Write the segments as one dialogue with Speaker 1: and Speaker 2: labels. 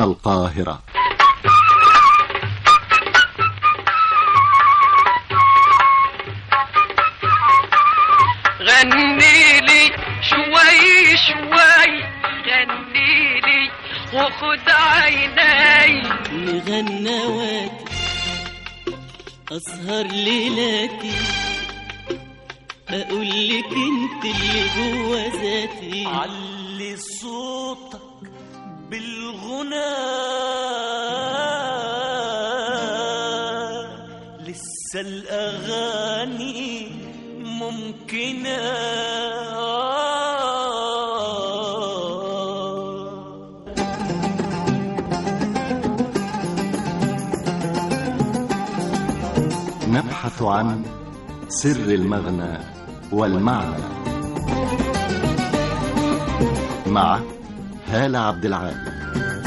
Speaker 1: القاهرة
Speaker 2: غني لي شوي شوي غني لي وخد عيني
Speaker 3: مغنواتي أسهر ليلاتي أقول لك أنت اللي جوا ذاتي علي صوتك بالغنى لسه الأغاني ممكنة
Speaker 1: نبحث عن سر المغنى والمعنى مع هالة عبد العال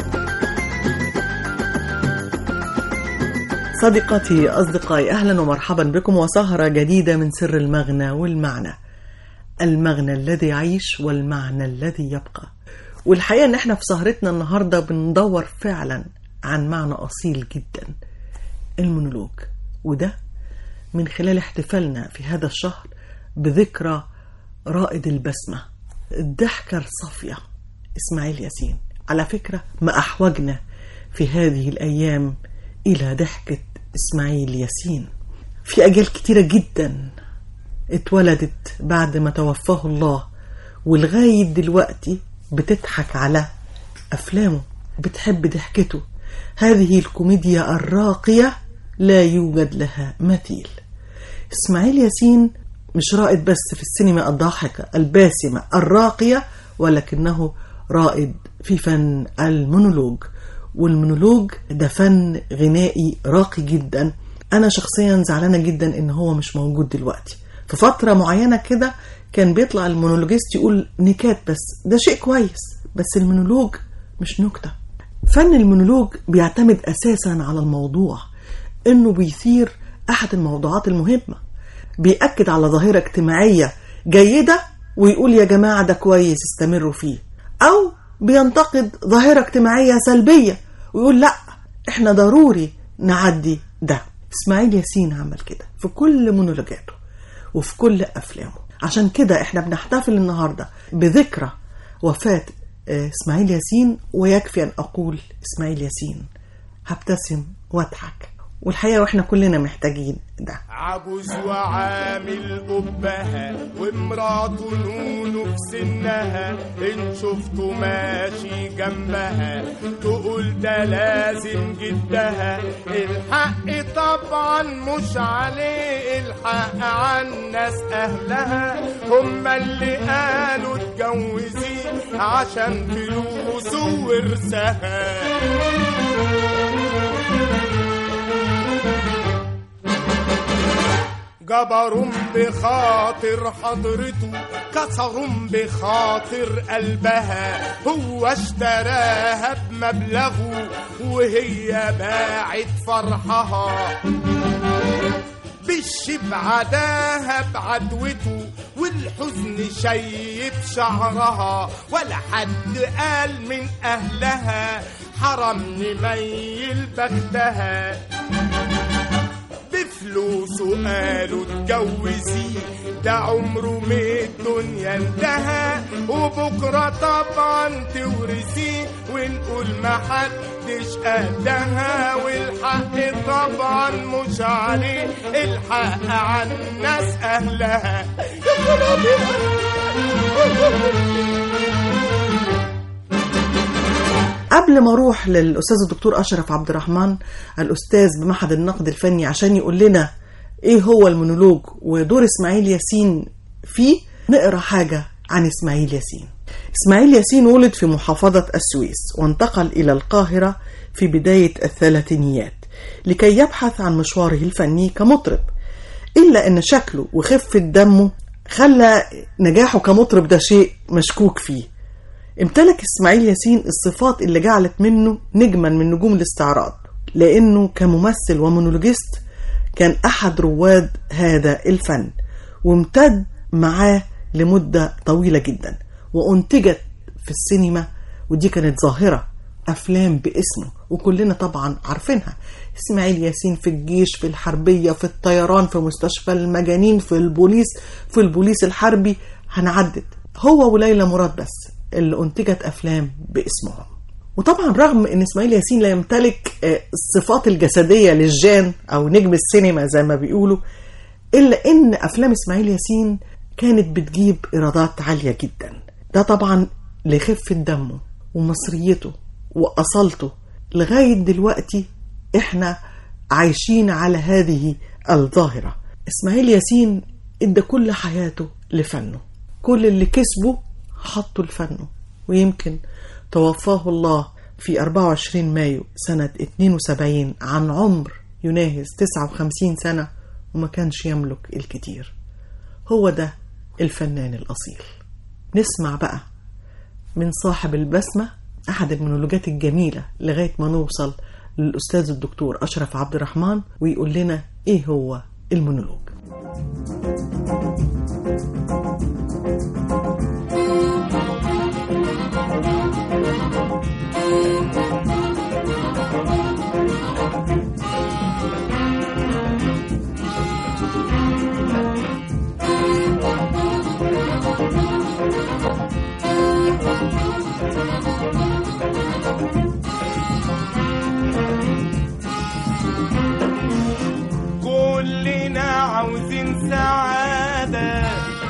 Speaker 4: صديقاتي أصدقائي أهلا ومرحبا بكم وسهرة جديدة من سر المغنى والمعنى المغنى الذي يعيش والمعنى الذي يبقى والحقيقة إن إحنا في سهرتنا النهاردة بندور فعلا عن معنى أصيل جدا المونولوج وده من خلال احتفالنا في هذا الشهر بذكرى رائد البسمة الضحكة الصافية إسماعيل ياسين على فكرة ما أحوجنا في هذه الأيام إلى ضحكة إسماعيل ياسين في أجيال كتيرة جدا اتولدت بعد ما توفاه الله ولغاية دلوقتي بتضحك على أفلامه بتحب ضحكته هذه الكوميديا الراقية لا يوجد لها مثيل إسماعيل ياسين مش رائد بس في السينما الضاحكة الباسمة الراقية ولكنه رائد في فن المونولوج والمونولوج ده فن غنائي راقي جدا أنا شخصيا زعلانة جدا إن هو مش موجود دلوقتي في فترة معينة كده كان بيطلع المونولوجيست يقول نكات بس ده شيء كويس بس المونولوج مش نكتة فن المونولوج بيعتمد أساسا على الموضوع إنه بيثير أحد الموضوعات المهمة بيأكد على ظاهرة اجتماعية جيدة ويقول يا جماعة ده كويس استمروا فيه أو بينتقد ظاهرة اجتماعية سلبية ويقول لا احنا ضروري نعدي ده اسماعيل ياسين عمل كده في كل مونولوجاته وفي كل أفلامه عشان كده احنا بنحتفل النهاردة بذكرى وفاة آه، اسماعيل ياسين ويكفي أن أقول اسماعيل ياسين هبتسم واضحك والحقيقة واحنا كلنا محتاجين ده
Speaker 5: عجوز وعامل أبها ومراته نونو في سنها إن شفته ماشي جنبها تقول ده لازم جدها الحق طبعا مش عليه الحق عن ناس أهلها هم اللي قالوا اتجوزيه عشان فلوسه ورثها جبرهم بخاطر حضرته كسرهم بخاطر قلبها هو اشتراها بمبلغه وهي باعت فرحها بالشب عداها بعدوته والحزن شيب شعرها ولا حد قال من أهلها حرم نميل بختها بفلوسه قالوا اتجوزيه ده عمره من الدنيا انتهى وبكرة طبعا تورثيه ونقول محدش قدها والحق طبعا مش عليه الحق عن ناس أهلها
Speaker 4: قبل ما اروح للاستاذ الدكتور اشرف عبد الرحمن الاستاذ بمعهد النقد الفني عشان يقول لنا ايه هو المونولوج ودور اسماعيل ياسين فيه نقرا حاجه عن اسماعيل ياسين اسماعيل ياسين ولد في محافظه السويس وانتقل الى القاهره في بدايه الثلاثينيات لكي يبحث عن مشواره الفني كمطرب الا ان شكله وخفه دمه خلى نجاحه كمطرب ده شيء مشكوك فيه امتلك اسماعيل ياسين الصفات اللي جعلت منه نجما من نجوم الاستعراض لانه كممثل ومونولوجيست كان احد رواد هذا الفن وامتد معاه لمدة طويلة جدا وانتجت في السينما ودي كانت ظاهرة أفلام باسمه وكلنا طبعا عارفينها إسماعيل ياسين في الجيش في الحربية في الطيران في مستشفى المجانين في البوليس في البوليس الحربي هنعدد هو وليلى مراد بس اللي أنتجت أفلام باسمهم وطبعا رغم ان اسماعيل ياسين لا يمتلك آه، الصفات الجسديه للجان او نجم السينما زي ما بيقولوا الا ان افلام اسماعيل ياسين كانت بتجيب ايرادات عاليه جدا ده طبعا لخفه دمه ومصريته واصالته لغايه دلوقتي احنا عايشين على هذه الظاهره اسماعيل ياسين ادى كل حياته لفنه كل اللي كسبه حطه لفنه ويمكن توفاه الله في 24 مايو سنة 72 عن عمر يناهز 59 سنة وما كانش يملك الكتير هو ده الفنان الأصيل نسمع بقى من صاحب البسمة أحد المونولوجات الجميلة لغاية ما نوصل للأستاذ الدكتور أشرف عبد الرحمن ويقول لنا إيه هو المونولوج
Speaker 5: كلنا عاوزين سعادة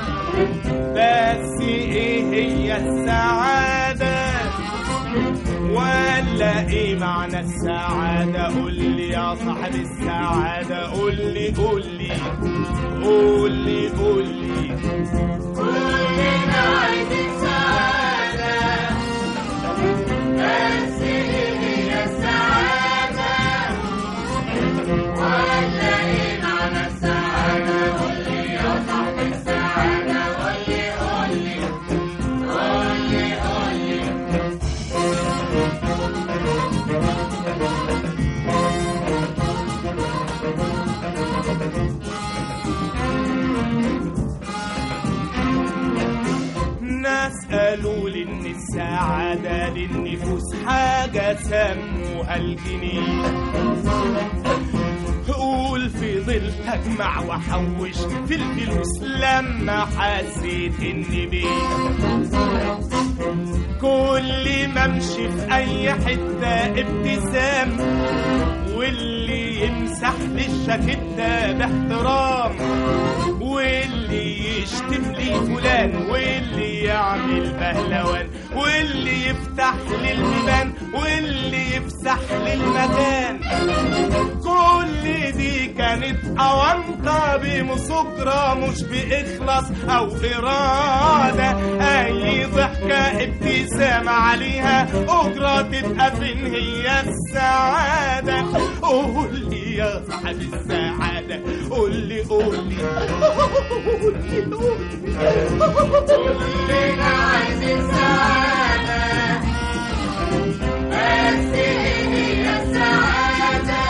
Speaker 5: بس ايه هي السعادة ولا ايه معنى السعادة قول لي يا صاحب السعادة قول لي قول لي قول لي قول لي كلنا عايزين سعادة بس ايه هي السعادة ناس قالوا لي ان السعادة للنفوس حاجة سموها الجنيه قول في ظل اجمع واحوش في الفلوس لما حسيت اني بيه كل ما امشي في اي حته ابتسام واللي يمسح لي الشاكيته باحترام واللي يشتم لي فلان واللي يعمل بهلوان واللي يفتح لي البيبان واللي يفسح لي المكان كل دي كانت أونطة بمسكرة مش بإخلاص أو إرادة أي ضحكة ابتسامة عليها أجرة تبقى فين هي السعادة قول لي يا صاحب السعادة قول لي قول لي قول لي قول لي كلنا عايزين سعادة بس إيه هي السعادة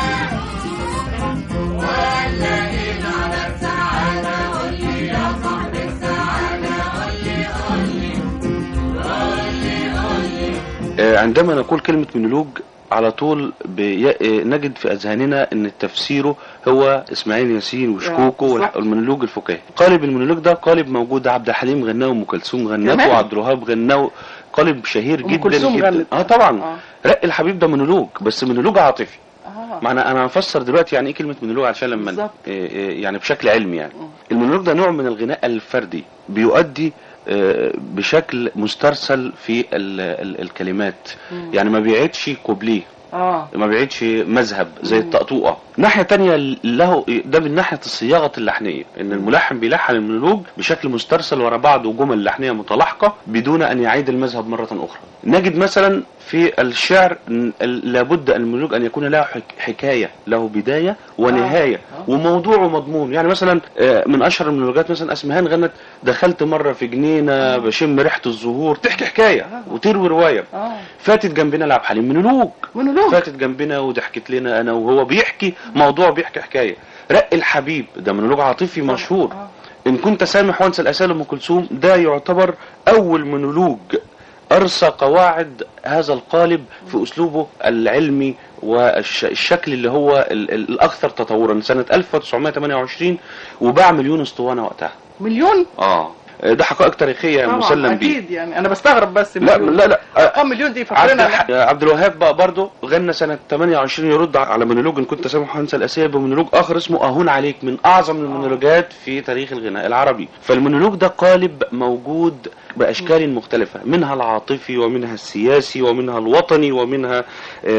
Speaker 5: ولا إيه معنى السعادة قول لي يا صاحب السعادة قول لي قول لي قول لي قول لي
Speaker 6: آه، عندما نقول كلمة مونولوج على طول بي... آه، نجد في أذهاننا أن تفسيره هو إسماعيل ياسين وشكوكو
Speaker 4: بالظبط.
Speaker 6: والمونولوج الفكاهي قالب المونولوج ده قالب موجود عبد الحليم غناه وأم كلثوم غناه
Speaker 4: كمان؟
Speaker 6: وعبد الوهاب غناه قالب شهير
Speaker 4: أم
Speaker 6: جدا
Speaker 4: كلثوم
Speaker 6: جدا
Speaker 4: غنت.
Speaker 6: اه طبعا
Speaker 4: آه.
Speaker 6: رق الحبيب ده مونولوج بس مونولوج عاطفي
Speaker 4: آه.
Speaker 6: معنى انا هفسر دلوقتي يعني ايه كلمه مونولوج عشان لما
Speaker 4: بالظبط.
Speaker 6: إيه إيه يعني بشكل علمي يعني المونولوج ده نوع من الغناء الفردي بيؤدي آه، بشكل مسترسل في ال ال الكلمات يعني ما بيعيدش كوبليه
Speaker 4: اه
Speaker 6: ما بيعيدش مذهب زي الطقطوقه ناحيه تانية له ده من ناحيه الصياغه اللحنيه ان الملحن بيلحن المونولوج بشكل مسترسل ورا بعض وجمل لحنيه متلاحقه بدون ان يعيد المذهب مره اخرى نجد مثلا في الشعر ن- ال- لابد أن المونولوج ان يكون له حك- حكايه له بدايه ونهايه وموضوع ومضمون يعني مثلا آه، من اشهر المونولوجات مثلا اسمهان غنت دخلت مره في جنينه بشم ريحه الزهور تحكي حكايه وتروي روايه
Speaker 4: اه
Speaker 6: فاتت جنبنا لعب حليم مونولوج
Speaker 4: مونولوج
Speaker 6: فاتت جنبنا وضحكت لنا انا وهو بيحكي موضوع بيحكي حكايه رق الحبيب ده مونولوج عاطفي مشهور ان كنت سامح وانسى الاسئله ام كلثوم ده يعتبر اول مونولوج ارسى قواعد هذا القالب في اسلوبه العلمي والشكل اللي هو ال- ال- الاكثر تطورا سنه 1928 وباع مليون اسطوانه وقتها
Speaker 4: مليون
Speaker 6: اه ده حقائق تاريخيه
Speaker 4: طبعا
Speaker 6: مسلم بيه
Speaker 4: اكيد يعني انا بستغرب بس
Speaker 6: لا
Speaker 4: مليون.
Speaker 6: لا لا
Speaker 4: ارقام مليون دي
Speaker 6: عبد,
Speaker 4: فاكرينها
Speaker 6: الح... عبد الوهاب بقى برضه غنى سنة 28 يرد على مونولوج إن كنت سامح هنسى الأسئلة بمونولوج آخر اسمه أهون عليك من أعظم المونولوجات في تاريخ الغناء العربي فالمونولوج ده قالب موجود بأشكال مختلفة منها العاطفي ومنها السياسي ومنها الوطني ومنها آه،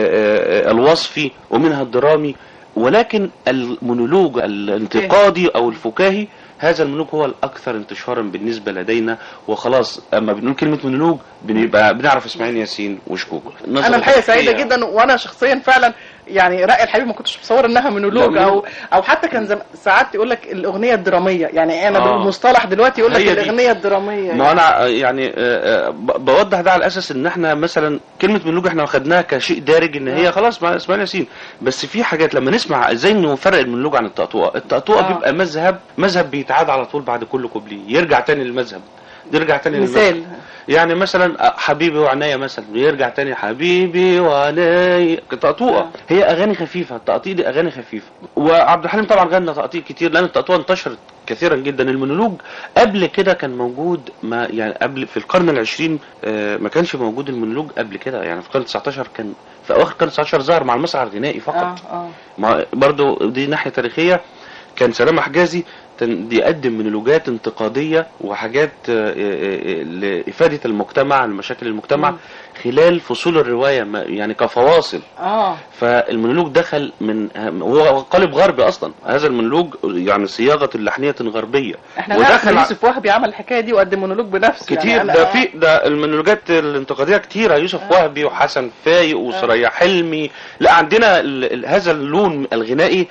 Speaker 6: آه، آه، الوصفي ومنها الدرامي ولكن المونولوج الانتقادي أو الفكاهي هذا المونولوج هو الأكثر انتشارا بالنسبة لدينا وخلاص أما بنقول كلمة مونولوج بنبقى بنعرف إسماعيل ياسين وشكوكو
Speaker 4: انا الحقيقه سعيده جدا وانا شخصيا فعلا يعني رأي الحبيب ما كنتش متصور انها مونولوج
Speaker 6: لا،
Speaker 4: او او حتى كان زم... ساعات يقول لك الاغنيه الدراميه يعني انا
Speaker 6: آه.
Speaker 4: بالمصطلح دلوقتي يقول لك
Speaker 6: هي دي.
Speaker 4: الاغنيه الدراميه
Speaker 6: ما انا يعني آه، آه، ب- بوضح ده على اساس ان احنا مثلا كلمه مونولوج احنا واخدناها كشيء دارج ان هي خلاص مع اسماعيل ياسين بس في حاجات لما نسمع ازاي نفرق المونولوج عن التقطوع التقطوع
Speaker 4: آه.
Speaker 6: بيبقى مذهب مذهب بيتعاد على طول بعد كل كوبليه يرجع تاني للمذهب يرجع تاني للمذهب.
Speaker 4: مثال
Speaker 6: يعني مثلا آه، حبيبي وعناية مثلا يرجع تاني حبيبي وعناية تقطوعة هي اغاني خفيفة التقطيع دي اغاني خفيفة وعبد الحليم طبعا غنى تقطيع كتير لان التقطوع انتشرت كثيرا جدا المونولوج قبل كده كان موجود ما يعني قبل في القرن العشرين آه، ما كانش موجود المونولوج قبل كده يعني في القرن 19 كان في اواخر القرن 19 ظهر مع المسرح الغنائي فقط
Speaker 4: اه اه
Speaker 6: ما برضو دي ناحية تاريخية كان سلام حجازي تن- بيقدم مونولوجات انتقادية وحاجات آه، آه، آه، لإفادة المجتمع لمشاكل المجتمع خلال فصول الرواية ما- يعني كفواصل
Speaker 4: اه
Speaker 6: فالمونولوج دخل من هو قالب غربي اصلا هذا المونولوج يعني صياغه اللحنيه غربيه
Speaker 4: احنا نعرف إن
Speaker 6: ع-
Speaker 4: يوسف وهبي عمل الحكايه دي وقدم مونولوج بنفسه
Speaker 6: كتير
Speaker 4: يعني أنا-
Speaker 6: ده
Speaker 4: آه.
Speaker 6: في ده المونولوجات الانتقاديه كتيره يوسف وهبي وحسن فايق وسريا حلمي لا عندنا ال ال هذا اللون الغنائي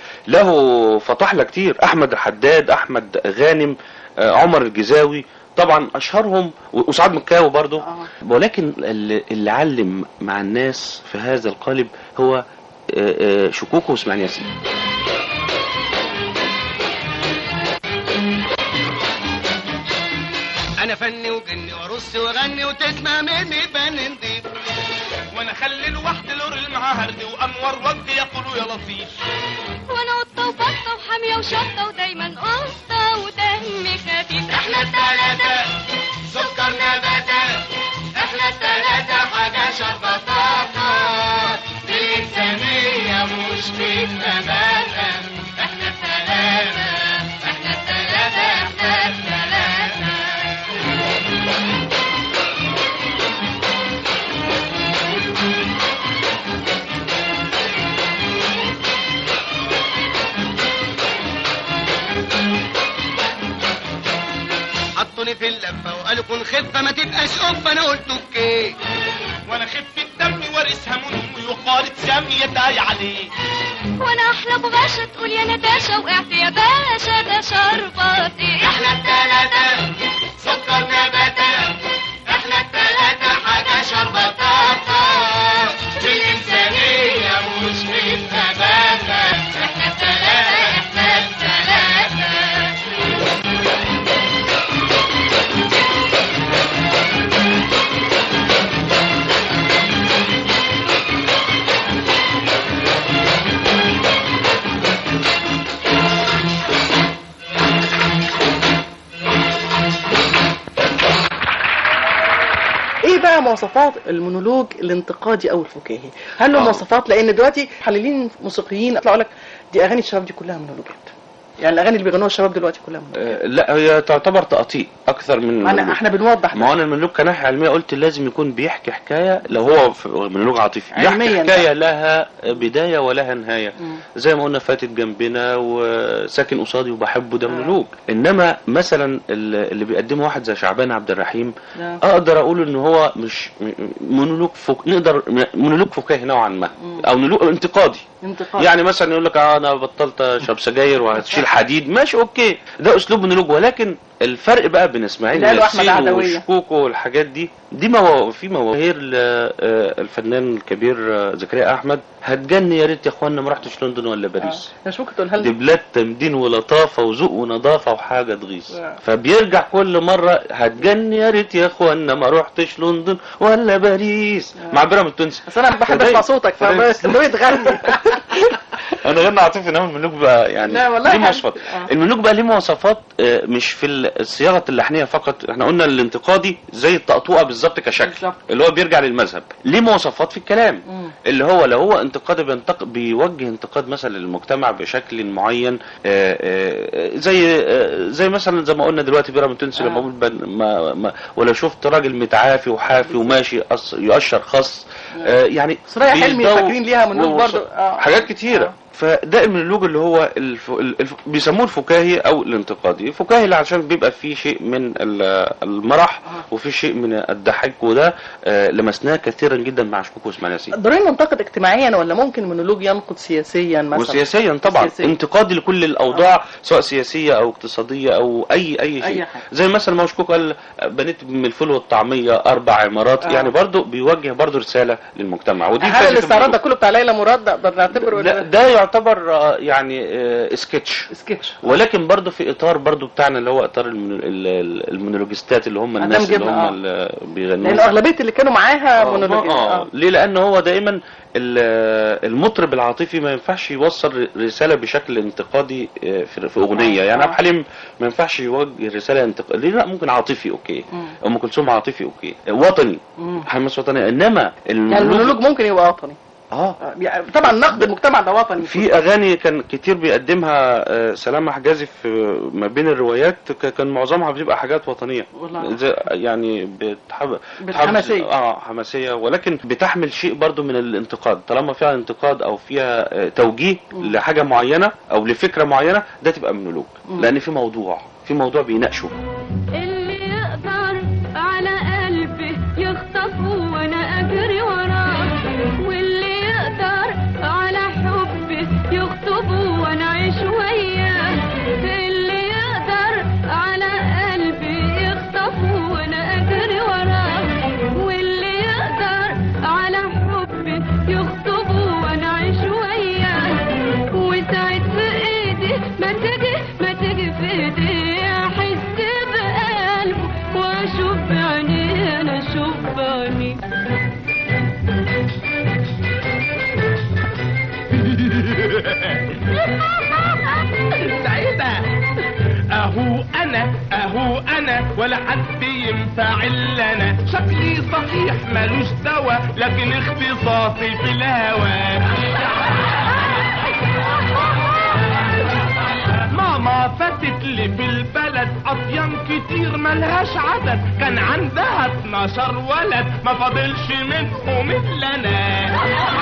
Speaker 6: له فطحله كتير احمد الحداد احمد غانم آه، عمر الجزاوي طبعا اشهرهم و- وسعاد مكاوي برضه
Speaker 4: آه.
Speaker 6: ولكن اللي اللي علم مع الناس في هذا القالب هو آه، آه، شكوكو واسماعيل ياسين
Speaker 3: انا فني وجني وارص واغني وتسمع مني فن نضيف
Speaker 5: وانا خلي الوحد لور المعهرد وانور وجدي يقولوا يا لطيف
Speaker 7: وانا قطه وبطه وحاميه وشطه ودايما قسطه ودمي خفيف
Speaker 3: احنا التلاتة سكر نباتات احنا التلاتة حاجة شربطاطة بالإنسانية مش بالنباتة احنا التلاتة احنا التلاتة احنا التلاتة حطوني في اللفة وقالوا كن خفة ما تبقاش قفة انا قلت اوكي
Speaker 5: وانا خف الدم وارثها من امي وقالت سامي يدعي عليه
Speaker 7: وانا احلى بغاشة تقول يا نتاشا وقعت يا باشا ده شرباتي
Speaker 3: احنا التلاتة سكر نباتات احنا التلاتة حاجة شربطاطة بالإنسانية مش بالنباتة احنا التلاتة احنا التلاتة
Speaker 4: ايه بقى مواصفات المونولوج الانتقادي او الفكاهي هل له
Speaker 6: آه.
Speaker 4: مواصفات لان دلوقتي محللين موسيقيين يطلعوا لك دي اغاني الشباب دي كلها مونولوجات يعني الاغاني اللي بيغنوها الشباب دلوقتي كلها مونولوجات
Speaker 6: آه، لا هي تعتبر تقطيع اكثر من
Speaker 4: انا
Speaker 6: المونولوج.
Speaker 4: احنا بنوضح
Speaker 6: ما هو انا المونولوج كناحية علمية قلت لازم يكون بيحكي حكاية لو هو في مونولوج عاطفي
Speaker 4: علمياً
Speaker 6: يحكي حكاية لها بداية ولها نهاية
Speaker 4: مم.
Speaker 6: زي ما قلنا فاتت جنبنا وساكن قصادي وبحبه ده مونولوج انما مثلا اللي اللي بيقدمه واحد زي شعبان عبد الرحيم
Speaker 4: آه.
Speaker 6: اقدر اقول ان هو مش م- مونولوج فك... نقدر مونولوج فكاهي نوعا ما او مونولوج انتقادي
Speaker 4: انتقاد
Speaker 6: يعني مثلا يقول لك اه انا بطلت اشرب سجاير وهتشيل حديد ماشي اوكي ده اسلوب مونولوج ولكن الفرق بقى بين اسماعيل
Speaker 4: اللي قاله أحمد
Speaker 6: ياسين
Speaker 4: عدوية.
Speaker 6: وشكوكو والحاجات دي دي مو... في مواهير للفنان الكبير آه، زكريا احمد هتجني يا ريت يا اخوانا ما رحتش لندن ولا باريس
Speaker 4: مش ممكن تقولها
Speaker 6: دي
Speaker 4: لي
Speaker 6: بلاد تمدين ولطافه وذوق ونظافه وحاجه تغيظ
Speaker 4: آه.
Speaker 6: فبيرجع كل مره هتجني يا ريت يا اخوانا ما رحتش لندن ولا باريس مع بيرام التونسي
Speaker 4: بس انا بحب
Speaker 6: فده-
Speaker 4: اسمع صوتك
Speaker 6: فده-
Speaker 4: فبدوي تغني
Speaker 6: انا غنى عاطفي انما الملوك بقى يعني
Speaker 4: لا والله
Speaker 6: ليه
Speaker 4: حلو.
Speaker 6: مواصفات
Speaker 4: آه.
Speaker 6: الملوك بقى ليه مواصفات آه، مش في الصياغه اللحنيه فقط احنا قلنا الانتقادي زي الطقطوقه بالظبط كشكل
Speaker 4: بالظبط.
Speaker 6: اللي هو بيرجع للمذهب ليه مواصفات في الكلام
Speaker 4: مم.
Speaker 6: اللي هو لو هو انتقادي بينتق... بيوجه انتقاد مثلا للمجتمع بشكل معين آه، آه، زي آه، زي مثلا زي ما قلنا دلوقتي بيرام التونسي لما
Speaker 4: آه.
Speaker 6: بقول بن- ما ما ولو شفت راجل متعافي وحافي وماشي أص- يقشر خص آه، يعني
Speaker 4: سوريا حلمي
Speaker 6: بيزدو-
Speaker 4: فاكرين ليها مونولوج
Speaker 6: ووص-
Speaker 4: برضو. آه.
Speaker 6: حاجات كتيره
Speaker 4: آه.
Speaker 6: فده المونولوج اللي هو الف... الف... بيسموه الفكاهي او الانتقادي الفكاهي اللي عشان بيبقى فيه شيء من ال- المرح وفي شيء من الضحك وده آه، لمسناه كثيرا جدا مع شكوك واسماعيل ياسين
Speaker 4: ضروري ننتقد اجتماعيا ولا ممكن مونولوج ينقد سياسيا مثلا
Speaker 6: وسياسيا طبعا
Speaker 4: سياسياً.
Speaker 6: انتقادي لكل الاوضاع سواء سياسيه او اقتصاديه او اي اي
Speaker 4: أي
Speaker 6: شيء
Speaker 4: حاجة.
Speaker 6: زي مثلا ما شكوك قال بنيت من الفول والطعميه اربع عمارات
Speaker 4: آه.
Speaker 6: يعني برضو بيوجه برضو رساله للمجتمع ودي
Speaker 4: هل
Speaker 6: فائدة
Speaker 4: الاستعراض ده
Speaker 6: الموضوع.
Speaker 4: كله بتاع ليلى مراد نقدر نعتبره
Speaker 6: لا ده يعتبر آه، يعني آه، سكتش
Speaker 4: سكتش
Speaker 6: ولكن برضه في اطار برضه بتاعنا اللي هو اطار المونو- ال- ال- المونولوجيستات اللي هم
Speaker 4: أدام
Speaker 6: الناس اللي
Speaker 4: جبنا،
Speaker 6: هم
Speaker 4: آه.
Speaker 6: اللي بيغنوا
Speaker 4: لان اغلبيه اللي كانوا معاها
Speaker 6: آه،
Speaker 4: مونولوجيات
Speaker 6: اه
Speaker 4: آه.
Speaker 6: ليه لان هو دايما ال- المطرب العاطفي ما ينفعش يوصل رساله بشكل انتقادي آه، في في اغنيه
Speaker 4: آه،
Speaker 6: يعني
Speaker 4: آه.
Speaker 6: عبد الحليم ما ينفعش يوجه رساله انتقاديه لا ممكن عاطفي اوكي
Speaker 4: مم.
Speaker 6: ام كلثوم عاطفي اوكي وطني
Speaker 4: مم.
Speaker 6: حماس وطني انما
Speaker 4: يعني المونولوج ممكن يبقى وطني
Speaker 6: اه
Speaker 4: آه، يعني طبعا نقد المجتمع ده وطني
Speaker 6: في اغاني كان كتير بيقدمها آه، سلام حجازي في ما بين الروايات ك- كان معظمها بتبقى حاجات وطنيه
Speaker 4: والله.
Speaker 6: زي يعني بتحب
Speaker 4: بالحماسية.
Speaker 6: بتحب- اه حماسيه ولكن بتحمل شيء برضو من الانتقاد طالما فيها انتقاد او فيها آه، توجيه لحاجه معينه او لفكره معينه ده تبقى مونولوج لان في موضوع في موضوع بيناقشه
Speaker 7: اللي يقدر على قلبي يخطفه وانا اجري وراه واللي يقدر على حبي يخطبه وانا اعيش وياه اللي يقدر على قلبي يخطفه وانا اجري وراه واللي يقدر على حبي يخطبه وانا اعيش وياه وساعد في ايدي ما تجي ما تجي في ايدي احس بقلبه واشوف بعيني انا اشوف بعيني
Speaker 5: سعيدة اهو انا اهو انا ولا حد ينفع الا انا شكلي صحيح ملوش دوا لكن اختصاصي في الهوى ماما فاتت لي في البلد اطيان كتير ملهاش عدد كان عندها 12 ولد ما فاضلش منهم الا انا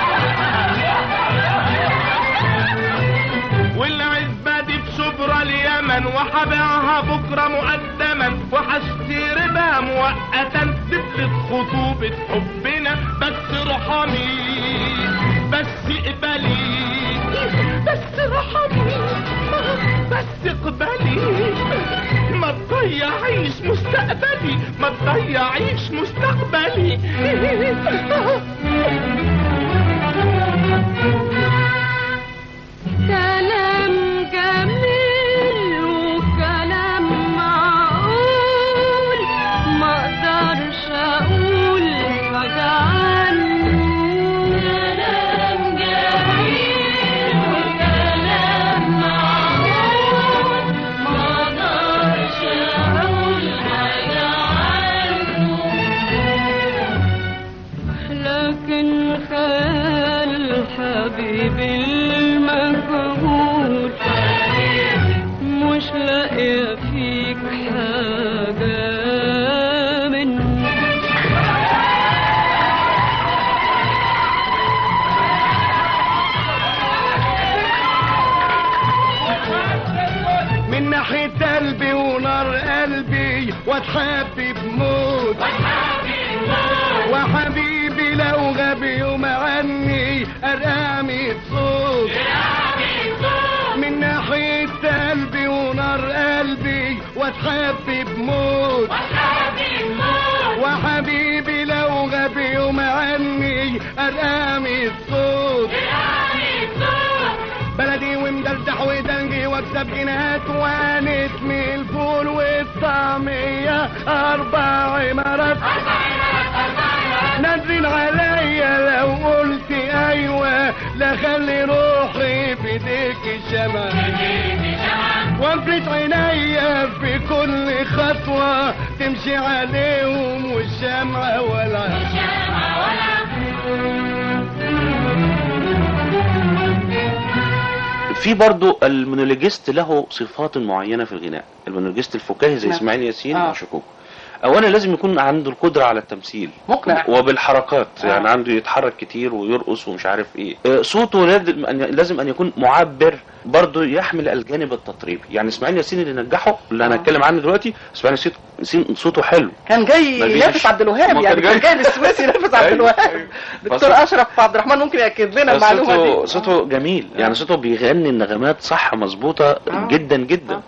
Speaker 5: والعزبة دي بشبرا اليمن وحبيعها بكرة مقدما وحشتري بها مؤقتا تفلت خطوبة حبنا بس ارحمي بس اقبلي بس ارحمي بس اقبلي ما تضيعيش مستقبلي ما تضيعيش مستقبلي
Speaker 7: كلام جميل وكلام معقول ما اقدرش اقول حاجة عنه كلام جميل وكلام معقول ما اقدرش اقول حاجة عنه لكن خيال حبيبي المجهول مش لاقية فيك حاجة منه
Speaker 5: من ناحية قلبي ونار قلبي واتحبب موت وحبيبي لو غاب يوم عني
Speaker 8: ارامي صوت من ناحية قلبي ونار قلبي واتحبب موت وحبيبي لو غاب يوم عني ارامي الصوت بلدي ومدردح ودنجي واكسب جنيهات وانت من الفول والطعمية اربع عمارات نازلين عليا لو قلت ايوه لا خلي روحي في ايديك الشمع وقفت عينيا في كل خطوة تمشي عليهم والشمعة ولا
Speaker 6: في برضو المونولوجيست له صفات معينة في الغناء المونولوجيست الفكاهي زي
Speaker 4: نعم.
Speaker 6: اسماعيل ياسين
Speaker 4: آه.
Speaker 6: وشكوك اولا لازم يكون عنده القدرة على التمثيل
Speaker 4: مقنع.
Speaker 6: وبالحركات
Speaker 4: آه.
Speaker 6: يعني عنده يتحرك كتير ويرقص ومش عارف ايه آه، صوته لازم أن لازم ان يكون معبر برضه يحمل الجانب التطريبي يعني اسماعيل ياسين اللي نجحه اللي انا هتكلم عنه دلوقتي اسماعيل ياسين صوته حلو
Speaker 4: كان جاي
Speaker 6: ما بيش-
Speaker 4: ينافس عبد الوهاب
Speaker 6: ما
Speaker 4: يعني
Speaker 6: كان
Speaker 4: كان
Speaker 6: جاي-
Speaker 4: جاي من السويس ينافس عبد
Speaker 6: أيوة،
Speaker 4: الوهاب
Speaker 6: أيوة.
Speaker 4: دكتور
Speaker 6: فصوت-
Speaker 4: اشرف عبد الرحمن ممكن ياكد لنا المعلومه
Speaker 6: صوته
Speaker 4: دي
Speaker 6: صوته جميل يعني صوته بيغني النغمات صح مظبوطه
Speaker 4: آه.
Speaker 6: جدا جدا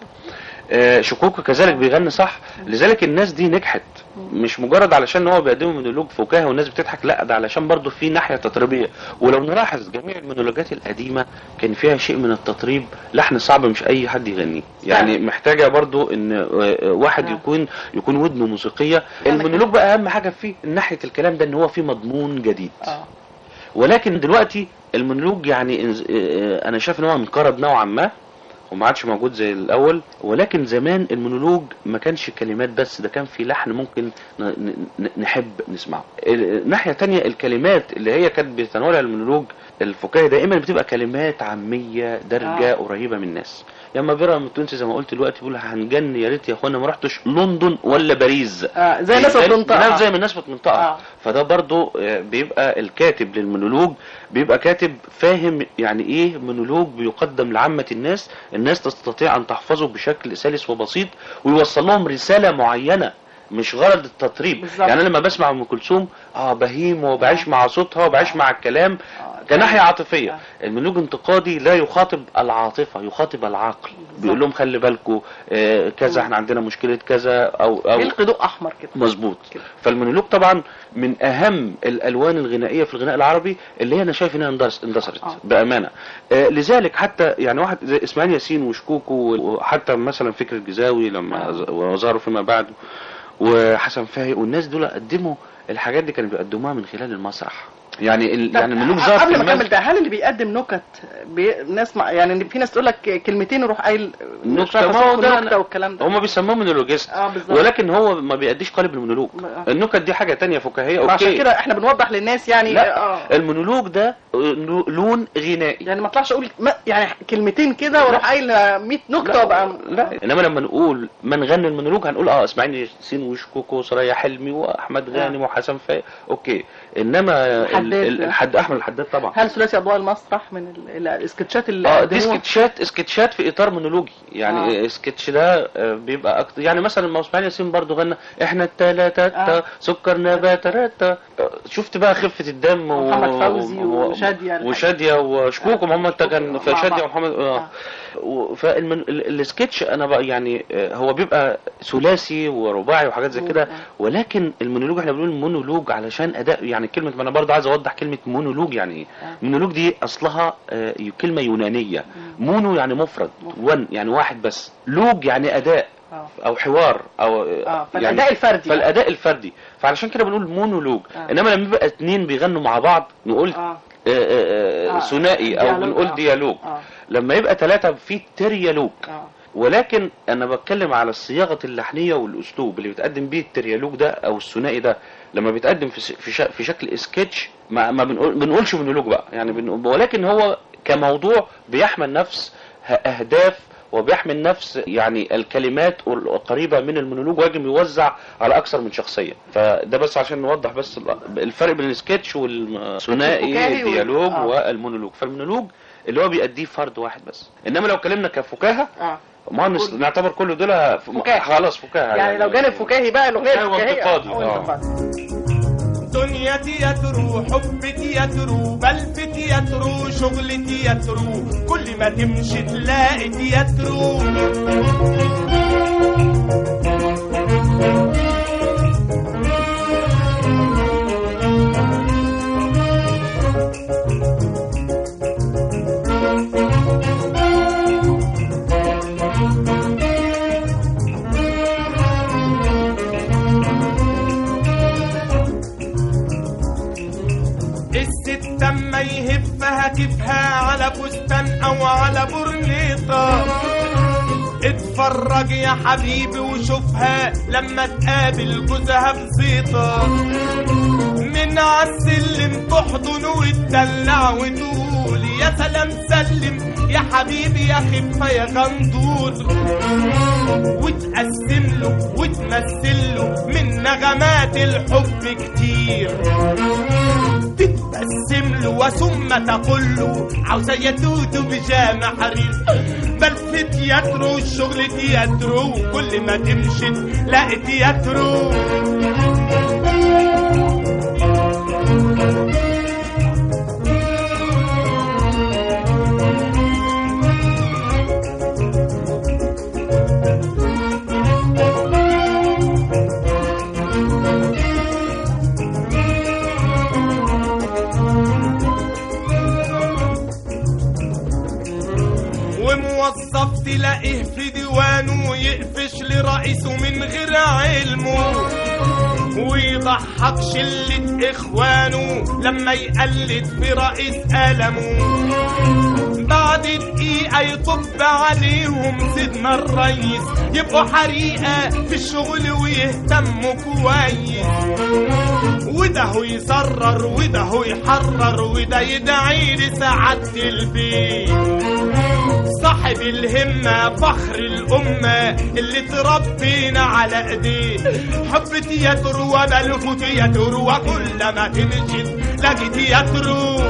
Speaker 6: آه، شكوكو كذلك بيغني صح لذلك الناس دي نجحت مش مجرد علشان هو بيقدموا مونولوج فكاهي والناس بتضحك لا ده علشان برضه في ناحيه تطريبيه ولو نلاحظ جميع المونولوجات القديمه كان فيها شيء من التطريب لحن صعب مش اي حد يغنيه يعني محتاجه برضه ان آه، آه، واحد
Speaker 4: نعم.
Speaker 6: يكون يكون ودنه موسيقيه المونولوج بقى اهم حاجه فيه ناحيه الكلام ده ان هو فيه مضمون جديد
Speaker 4: اه
Speaker 6: ولكن دلوقتي المونولوج يعني إنز- آه، انا شايف ان هو انقرض نوعا ما وما عادش موجود زي الاول ولكن زمان المونولوج ما كانش كلمات بس ده كان في لحن ممكن ن- ن- نحب نسمعه ال- ناحية تانية الكلمات اللي هي كانت بتناولها المونولوج الفكاهي دائما بتبقى كلمات عامية درجة
Speaker 4: آه.
Speaker 6: قريبة من الناس لما بيرى من التونسي زي ما قلت دلوقتي بيقول هنجن يا ريت يا اخوانا ما رحتش لندن ولا باريس
Speaker 4: آه، زي الناس اللي بتنطقها.
Speaker 6: ناس زي ما الناس بتنطقها
Speaker 4: آه.
Speaker 6: فده برضو آه، بيبقى الكاتب للمونولوج بيبقى كاتب فاهم يعني ايه مونولوج بيقدم لعامة الناس الناس تستطيع ان تحفظه بشكل سلس وبسيط ويوصل لهم رسالة معينة مش غرض التطريب
Speaker 4: بالظبط.
Speaker 6: يعني انا لما بسمع ام كلثوم اه بهيم وبعيش مع صوتها وبعيش مع الكلام كناحية عاطفية المونولوج انتقادي لا يخاطب العاطفة يخاطب العقل بيقول لهم خلي بالكم آه كذا احنا عندنا مشكلة كذا او او
Speaker 4: بيلقي ضوء احمر كده
Speaker 6: مظبوط
Speaker 4: كده.
Speaker 6: فالمونولوج طبعا من اهم الالوان الغنائيه في الغناء العربي اللي هي انا شايف انها اندرس- اندثرت
Speaker 4: آه.
Speaker 6: بامانه آه لذلك حتى يعني واحد زي اسماعيل ياسين وشكوكو وحتى مثلا فكر الجزاوي لما ز- وظهروا فيما بعد وحسن فاهي والناس دول قدموا الحاجات دي كانوا بيقدموها من خلال المسرح يعني ال... يعني المونولوج ظهر
Speaker 4: قبل
Speaker 6: في
Speaker 4: ما
Speaker 6: المسرح.
Speaker 4: اكمل ده هل اللي بيقدم نكت بي... ناس مع... يعني في ناس تقول لك كلمتين يروح قايل
Speaker 6: نكتة ما هو ده
Speaker 4: النكته والكلام ده
Speaker 6: هم بيسموه مونولوجيست
Speaker 4: اه بالظبط
Speaker 6: ولكن هو ما بيأديش قالب المونولوج
Speaker 4: آه.
Speaker 6: النكت دي حاجه تانية فكاهيه
Speaker 4: عشان
Speaker 6: اوكي
Speaker 4: كده احنا بنوضح للناس يعني
Speaker 6: لا
Speaker 4: اه
Speaker 6: المونولوج ده لون غنائي
Speaker 4: يعني ما اطلعش اقول ما يعني كلمتين كده واروح قايل 100 نكته
Speaker 6: لا,
Speaker 4: وابقى
Speaker 6: لا انما لما نقول من غنى المونولوج هنقول اه اسماعيل ياسين وشكوكو وسرية حلمي واحمد غانم وحسن فايق اوكي انما ال-
Speaker 4: حداد.
Speaker 6: ال- الحد احمد الحداد طبعا
Speaker 4: هل ثلاثي اضواء المسرح من ال- السكتشات اللي
Speaker 6: اه دي
Speaker 4: قدموها؟
Speaker 6: سكتشات سكتشات في اطار مونولوجي يعني
Speaker 4: آه.
Speaker 6: آه. سكتش ده آه، بيبقى اكتر يعني مثلا ما اسماعيل ياسين برضه غنى احنا التلاتة
Speaker 4: آه.
Speaker 6: سكر نبات رتا شفت بقى خفة الدم و-
Speaker 4: محمد فوزي
Speaker 6: و-
Speaker 4: وشادية.
Speaker 6: وشادية وشكوكو محمد كان في
Speaker 4: مع
Speaker 6: شادية
Speaker 4: بعض.
Speaker 6: ومحمد
Speaker 4: آه.
Speaker 6: اه فالسكتش انا بقى يعني آه، هو بيبقى ثلاثي ورباعي وحاجات زي كده ولكن المونولوج احنا بنقول مونولوج علشان اداء يعني كلمه ما انا برضه عايز اوضح كلمه مونولوج يعني ايه مونولوج دي اصلها آه، كلمه يونانيه مونو يعني مفرد ون يعني واحد بس لوج يعني اداء
Speaker 4: آه.
Speaker 6: او حوار او
Speaker 4: اه فالاداء الفردي
Speaker 6: فالاداء الفردي فعلشان كده بنقول مونولوج
Speaker 4: آه.
Speaker 6: انما لما يبقى اتنين بيغنوا مع بعض نقول
Speaker 4: اه
Speaker 6: آه، آه،
Speaker 4: آه،
Speaker 6: آه، ثنائي او
Speaker 4: ديالوج،
Speaker 6: بنقول
Speaker 4: آه.
Speaker 6: ديالوج
Speaker 4: اه
Speaker 6: لما يبقى ثلاثة في تريالوج
Speaker 4: اه
Speaker 6: ولكن انا بتكلم على الصياغه اللحنيه والاسلوب اللي بيتقدم بيه التريالوج ده او الثنائي ده لما بيتقدم في س- في, شا- في شكل سكتش ما, ما بنقول بنقولش مونولوج بقى يعني بنقول ولكن هو كموضوع بيحمل نفس ه- اهداف وبيحمل نفس يعني الكلمات القريبه من المونولوج ويجب يوزع على اكثر من شخصيه فده بس عشان نوضح بس ال- الفرق بين السكتش والثنائي
Speaker 4: الفكاهي وال-
Speaker 6: الديالوج
Speaker 4: آه.
Speaker 6: والمونولوج فالمونولوج اللي هو بيأديه فرد واحد بس انما لو اتكلمنا كفكاهه
Speaker 4: اه
Speaker 6: ما نس- نعتبر كل دول ف-
Speaker 4: فكاهة.
Speaker 6: خلاص فكاهه
Speaker 4: يعني لو جانب فكاهي بقى الاغنيه
Speaker 6: فكاهي
Speaker 4: الفكاهيه
Speaker 6: وانتقادي،
Speaker 4: أو
Speaker 6: آه.
Speaker 4: انتقادي.
Speaker 5: دنيتي يترو حبك يترو بلفتي تياترو شغل تياترو كل ما تمشي تلاقي تياترو الست اما يهفها كيفها على فستان او على برنيطة اتفرج يا حبيبي وشوفها لما تقابل جوزها بزيطة من عالسلم تحضن وتدلع وتقول يا سلام سلم يا حبيبي يا خفة يا غندور وتقسم له وتمثل له من نغمات الحب كتير تتبسم له وثم تقول له عاوزة يا توتو بيجامة حرير بل في تياترو الشغل تياترو كل ما تمشي تلاقي تياترو وموظف تلاقيه في ديوانه يقفش لرئيسه من غير علمه ويضحك شلة إخوانه لما يقلد في رئيس قلمه بعد دقيقة يطب عليهم سيدنا الريس يبقوا حريقة في الشغل ويهتموا كويس وده هو يسرر وده هو يحرر وده يدعي لسعادة البيت صاحب الهمة فخر الأمة اللي تربينا على ايديه حب تياترو وبلغ تياترو وكل ما تمشي تلاقي تياترو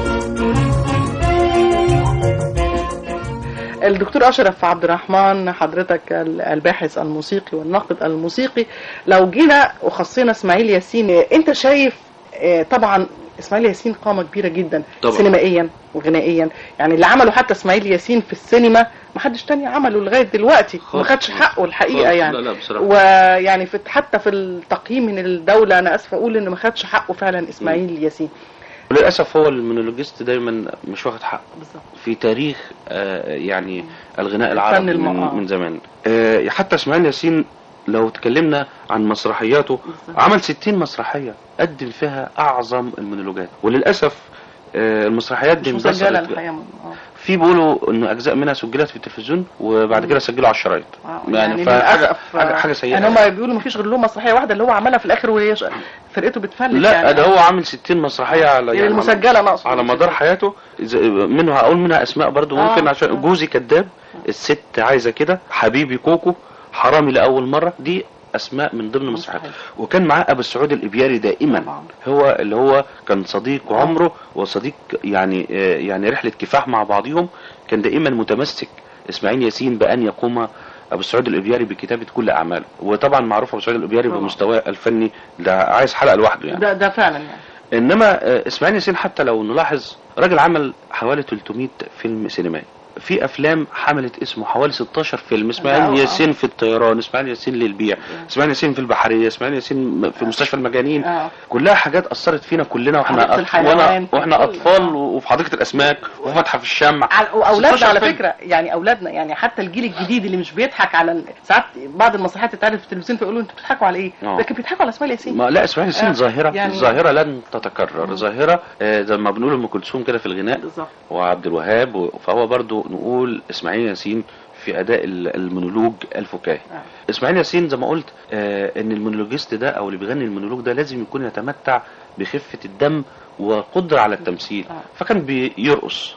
Speaker 4: الدكتور أشرف عبد الرحمن حضرتك الباحث الموسيقي والناقد الموسيقي لو جينا وخصينا اسماعيل ياسين انت شايف آه، طبعا اسماعيل ياسين قامة كبيرة جدا
Speaker 6: طبعا.
Speaker 4: سينمائيا وغنائيا يعني اللي عمله حتى اسماعيل ياسين في السينما ما حدش تاني عمله لغاية دلوقتي ما
Speaker 6: خالص.
Speaker 4: خدش حقه الحقيقة
Speaker 6: خالص.
Speaker 4: يعني
Speaker 6: لا لا بصراحة.
Speaker 4: ويعني في حتى في التقييم من الدولة أنا آسفة أقول إن ما خدش حقه فعلا إسماعيل ياسين
Speaker 6: وللاسف هو المونولوجيست دايما مش واخد حقه
Speaker 4: بالظبط
Speaker 6: في تاريخ آه، يعني الغناء العربي
Speaker 4: الم-
Speaker 6: من,
Speaker 4: آه.
Speaker 6: من زمان آه، حتى اسماعيل ياسين لو تكلمنا عن مسرحياته
Speaker 4: بالظبط.
Speaker 6: عمل 60 مسرحية قدم فيها أعظم المونولوجات وللأسف آه، المسرحيات
Speaker 4: مش
Speaker 6: دي
Speaker 4: مسجلة
Speaker 6: اندثرت.
Speaker 4: الحقيقة آه.
Speaker 6: في بيقولوا ان اجزاء منها سجلت في التلفزيون وبعد كده سجلوا على الشرايط
Speaker 4: آه،
Speaker 6: يعني,
Speaker 4: يعني
Speaker 6: فحاجه
Speaker 4: للأسف
Speaker 6: حاجه, حاجة سيئه
Speaker 4: يعني هما بيقولوا مفيش غير له مسرحية واحدة اللي هو عملها في الآخر وهي ش- فرقته بتفلت
Speaker 6: لا
Speaker 4: يعني
Speaker 6: ده هو عامل 60 مسرحيه على
Speaker 4: يعني
Speaker 6: على-
Speaker 4: المسجلة ناقص
Speaker 6: على مدار حياته إذا- منها اقول منها اسماء برضو
Speaker 4: آه.
Speaker 6: ممكن عشان جوزي كذاب الست عايزه كده حبيبي كوكو حرامي لاول مره دي اسماء من ضمن المسرحيات وكان معاه ابو السعود الابياري دائما
Speaker 4: طبعا.
Speaker 6: هو اللي هو كان صديق عمره وصديق يعني آه، يعني رحله كفاح مع بعضهم كان دائما متمسك اسماعيل ياسين بان يقوم ابو السعود الابياري بكتابه كل اعماله وطبعا معروف ابو السعود الابياري
Speaker 4: طبعا.
Speaker 6: بمستواه الفني ده عايز حلقه لوحده يعني
Speaker 4: ده ده فعلا يعني
Speaker 6: انما آه، اسماعيل ياسين حتى لو نلاحظ راجل عمل حوالي 300 فيلم سينمائي في افلام حملت اسمه حوالي 16 فيلم
Speaker 4: لا،
Speaker 6: اسماعيل
Speaker 4: آه.
Speaker 6: ياسين في الطيران اسماعيل ياسين للبيع اسماعيل ياسين في البحريه اسماعيل ياسين في مستشفى المجانين
Speaker 4: آه.
Speaker 6: كلها حاجات اثرت فينا كلنا
Speaker 4: حديقة
Speaker 6: واحنا أط-
Speaker 4: الحيوان.
Speaker 6: وانا واحنا
Speaker 4: كل-
Speaker 6: اطفال
Speaker 4: آه.
Speaker 6: وفي حديقه الاسماك وفي متحف الشمع
Speaker 4: على- واولادنا
Speaker 6: 16
Speaker 4: على
Speaker 6: فيلم.
Speaker 4: فكره يعني اولادنا يعني حتى الجيل الجديد اللي مش بيضحك على ال- ساعات بعض المسرحيات تتعرض في التلفزيون فيقولوا انتوا بتضحكوا على ايه؟
Speaker 6: آه.
Speaker 4: لكن بيضحكوا على اسماعيل ياسين
Speaker 6: ما لا اسماعيل ياسين
Speaker 4: آه،
Speaker 6: ظاهره
Speaker 4: يعني-
Speaker 6: ظاهره لن تتكرر ظاهره آه، زي ما بنقول ام كلثوم كده في الغناء
Speaker 4: بالظبط
Speaker 6: وعبد الوهاب و- فهو برضو نقول اسماعيل ياسين في اداء ال- المونولوج الفكاهي
Speaker 4: آه.
Speaker 6: اسماعيل ياسين زي ما قلت آه ان المونولوجيست ده او اللي بيغني المونولوج ده لازم يكون يتمتع بخفه الدم وقدره على التمثيل
Speaker 4: آه.
Speaker 6: فكان بيرقص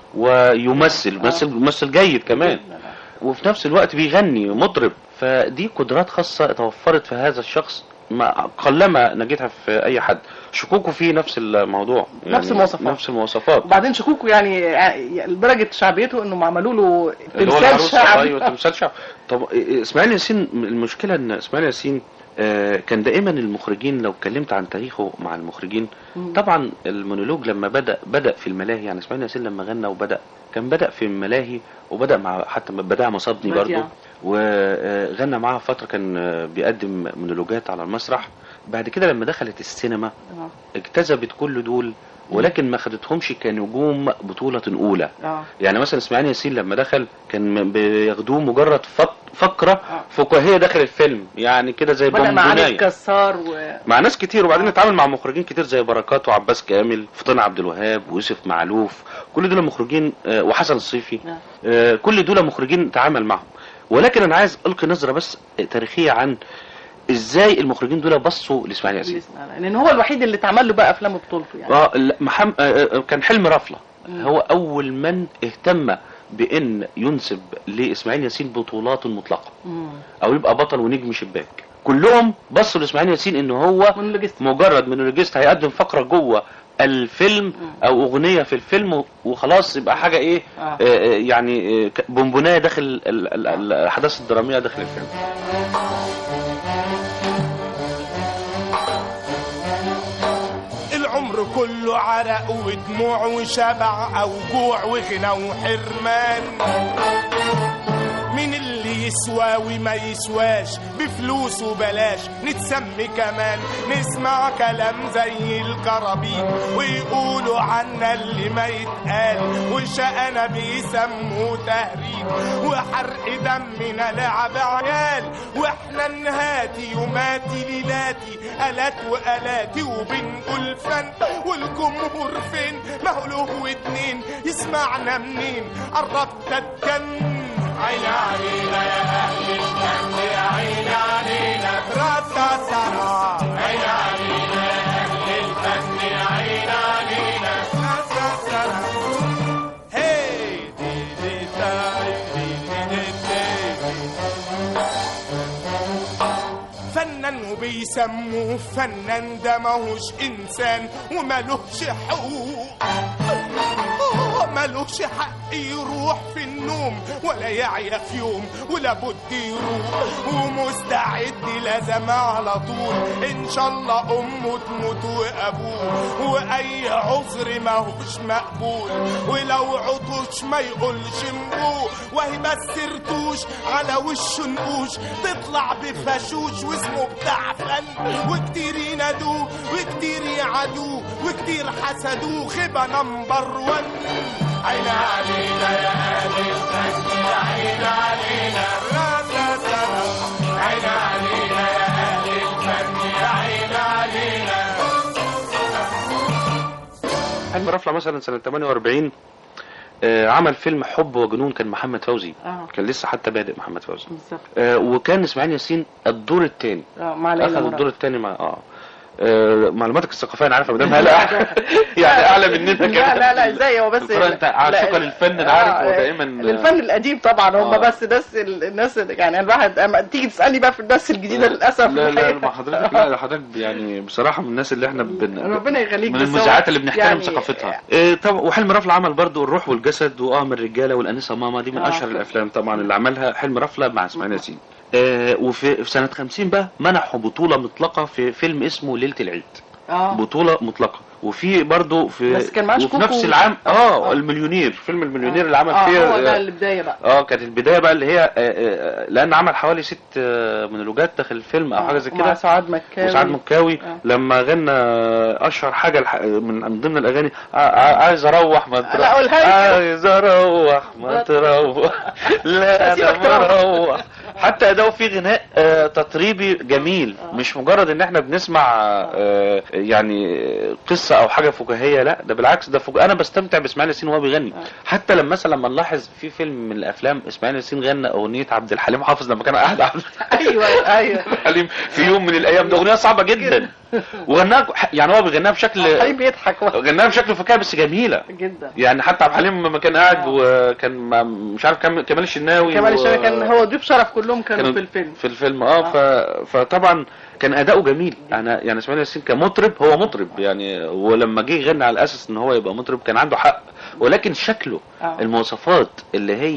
Speaker 6: ويمثل ممثل ممثل جيد كمان وفي نفس الوقت بيغني مطرب فدي قدرات خاصة توفرت في هذا الشخص ما قلما نجدها في أي حد شكوكه فيه نفس الموضوع
Speaker 4: نفس المواصفات.
Speaker 6: نفس المواصفات
Speaker 4: وبعدين شكوكو يعني يعني لدرجه شعبيته انهم عملوا له
Speaker 6: اللي هو
Speaker 4: تمثال
Speaker 6: العروس
Speaker 4: شعبي
Speaker 6: ايوه تمثال شعب طب اسماعيل ياسين المشكله ان اسماعيل ياسين آه، كان دائما المخرجين لو اتكلمت عن تاريخه مع المخرجين طبعا المونولوج لما بدا بدا في الملاهي يعني اسماعيل ياسين لما غنى وبدا كان بدا في الملاهي وبدا مع حتى بدأ مصابني
Speaker 4: بديع.
Speaker 6: برضه وغنى معاها فتره كان آه، بيقدم مونولوجات على المسرح بعد كده لما دخلت السينما
Speaker 4: اه
Speaker 6: اجتذبت كل دول ولكن ما خدتهمش كنجوم بطولة أولى
Speaker 4: اه
Speaker 6: يعني مثلا اسماعيل ياسين لما دخل كان م- بياخدوه مجرد فق- فقرة
Speaker 4: آه.
Speaker 6: فكاهية داخل الفيلم يعني كده زي
Speaker 4: بدأ مع علي
Speaker 6: بونبوناية
Speaker 4: كسار و
Speaker 6: مع ناس كتير وبعدين اتعامل مع مخرجين كتير زي بركات وعباس كامل فطين عبد الوهاب ويوسف معلوف كل دول مخرجين آه، وحسن الصيفي
Speaker 4: نعم.
Speaker 6: آه، كل دول مخرجين تعامل معهم ولكن انا عايز القي نظره بس تاريخيه عن ازاي المخرجين دول بصوا لاسماعيل ياسين
Speaker 4: لان هو الوحيد اللي اتعمل له بقى افلام بطولته يعني
Speaker 6: اه لا، محم... آه، آه، كان حلم رفله هو اول من اهتم بان ينسب لاسماعيل ياسين بطولات مطلقه
Speaker 4: مم.
Speaker 6: او يبقى بطل ونجم شباك كلهم بصوا لاسماعيل ياسين ان هو
Speaker 4: مونولوجيست.
Speaker 6: مجرد مونولوجيست هيقدم فقره جوه الفيلم او اغنيه في الفيلم وخلاص يبقى حاجه ايه
Speaker 4: آه.
Speaker 6: آه. آه يعني آه، ك- بونبونايه داخل ال- ال- ال- الاحداث الدراميه داخل الفيلم
Speaker 5: العمر كله عرق ودموع وشبع او جوع وغنى وحرمان مين اللي يسوى وما يسواش بفلوس وبلاش نتسمي كمان نسمع كلام زي الكرابين ويقولوا عنا اللي ما يتقال وشقنا بيسموه تهريج وحرق دمنا لعب عيال واحنا نهاتي يوماتي ليلاتي الات والاتي وبنقول فن والجمهور فين ما هو له اتنين يسمعنا منين قربت اتجنن عين علينا يا اهل الفن يا عين علينا تراتا سرا عين علينا يا اهل الفن يا عين علينا تراتا سرا هي دي دي دا دي دي دي دي. فنان وبيسموه فنان ده ماهوش انسان ومالوش حقوق آه، مالوش حق يروح في النوم ولا يعيا في يوم ولا بد يروح ومستعد لازم على طول ان شاء الله امه تموت وابوه واي عذر ماهوش مقبول ولو عطش ما يقولش نبوه وهي بس رتوش على وشه نقوش تطلع بفشوش واسمه بتاع فن وكتير ينادوه وكتير يعادوه وكتير حسدوه خيبة نمبر ون عين علينا يا اهل الفن يا عين علينا لا لا لا لا. عين علينا يا اهل الفن يا عين علينا
Speaker 6: حلم رفله مثلا سنه 48 آه، عمل فيلم حب وجنون كان محمد فوزي
Speaker 4: اه
Speaker 6: كان لسه حتى بادئ محمد فوزي
Speaker 4: بالظبط
Speaker 6: آه، وكان اسماعيل ياسين الدور الثاني
Speaker 4: اه مع ليلى
Speaker 6: اخذ
Speaker 4: مراد.
Speaker 6: الدور الثاني مع اه آه، معلوماتك الثقافيه انا عارفه مدام هلا يعني اعلى مننا كمان
Speaker 4: لا لا لا ازاي هو بس
Speaker 6: الفرق انت عاشقه للفن انا عارف هو دايما
Speaker 4: للفن القديم طبعا هم
Speaker 6: آه.
Speaker 4: بس ناس ال- الناس اللي- يعني الواحد اما تيجي تسالني بقى في الناس الجديده للاسف
Speaker 6: لا لا
Speaker 4: الحقيقة.
Speaker 6: مع حضرتك لا حضرتك يعني بصراحه من الناس اللي احنا بن...
Speaker 4: ربنا يخليك
Speaker 6: من
Speaker 4: بس هو
Speaker 6: المذيعات اللي بنحترم
Speaker 4: يعني-
Speaker 6: ثقافتها إيه طبعا وحلم رفله عمل برضو الروح والجسد وقام الرجاله والانسه ماما دي من
Speaker 4: آه.
Speaker 6: اشهر الافلام طبعا اللي عملها حلم رفله مع اسماعيل ياسين آه وفي في سنه 50 بقى منحوا بطوله مطلقه في فيلم اسمه ليله العيد
Speaker 4: اه
Speaker 6: بطوله مطلقه وفي برضو في
Speaker 4: بس كان معاه
Speaker 6: وفي
Speaker 4: شكوكو.
Speaker 6: نفس العام
Speaker 4: آه.
Speaker 6: اه المليونير فيلم المليونير اللي عمل
Speaker 4: اه
Speaker 6: فيه
Speaker 4: هو ده
Speaker 6: آه،
Speaker 4: البدايه بقى
Speaker 6: اه كانت البدايه بقى اللي هي آه، آه، لان عمل حوالي ست آه، مونولوجات داخل الفيلم او حاجه زي
Speaker 4: مع
Speaker 6: كده
Speaker 4: سعاد مكاوي
Speaker 6: وسعاد مكاوي
Speaker 4: آه.
Speaker 6: لما غنى اشهر حاجه الح- من من ضمن الاغاني ع- ع- عايز اروح ما تروح
Speaker 4: لا، قولها لي.
Speaker 6: عايز اروح ما تروح لا
Speaker 4: سيبك
Speaker 6: انا
Speaker 4: تروح.
Speaker 6: مروح حتى اداؤه فيه غناء آه، تطريبي جميل مش مجرد ان احنا بنسمع آه، يعني آه، قصه او حاجه فكاهيه لا ده بالعكس ده فك... انا بستمتع باسماعيل ياسين وهو بيغني حتى لما مثلا لما نلاحظ في فيلم من الافلام اسماعيل ياسين غنى اغنيه عبد الحليم حافظ لما كان قاعد عبد
Speaker 4: ايوه ايوه
Speaker 6: الحليم في يوم من الايام ده اغنيه صعبه جدا وغناها يعني هو بيغناها بشكل
Speaker 4: الحليم بيضحك والله.
Speaker 6: غناها بشكل فكاهي بس جميله
Speaker 4: جدا
Speaker 6: يعني حتى عبد الحليم لما كان قاعد وكان مع- مش عارف كم- كمال الشناوي
Speaker 4: كمال
Speaker 6: و-
Speaker 4: الشاوي كان هو ضيوف شرف كلهم كانوا
Speaker 6: كانوا
Speaker 4: في الفيلم
Speaker 6: في الفيلم اه ف... فطبعا كان اداؤه جميل يعني يعني اسماعيل ياسين كمطرب هو مطرب يعني ولما جه يغني على اساس ان هو يبقى مطرب كان عنده حق ولكن شكله
Speaker 4: آه.
Speaker 6: المواصفات اللي هي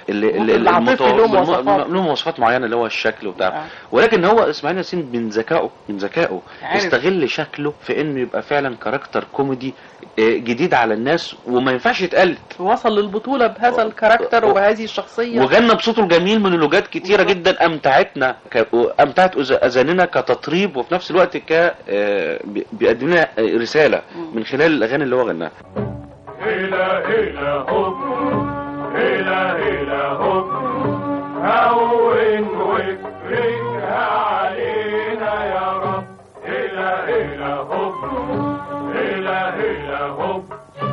Speaker 6: اللي
Speaker 9: ممكن
Speaker 6: اللي
Speaker 9: العاطفي له مواصفات.
Speaker 6: له مواصفات معينه اللي هو الشكل وبتاع
Speaker 9: آه.
Speaker 6: ولكن هو اسماعيل ياسين من ذكائه من ذكائه
Speaker 9: عارف.
Speaker 6: استغل شكله في انه يبقى فعلا كاركتر كوميدي آه، جديد على الناس وما ينفعش يتقلد
Speaker 9: وصل للبطولة بهذا الكاركتر وبهذه الشخصية
Speaker 6: وغنى بصوته الجميل مونولوجات كتيرة جدا أمتعتنا ك... أمتعت أذ- أذاننا كتطريب وفي نفس الوقت ك آه، بي- بيقدم لنا آه، رسالة من خلال الأغاني اللي هو غناها
Speaker 5: هلا هلا هوب هلا هلا هوب هون وافرجها علينا يا رب هلا هلا هوب هلا هلا هوب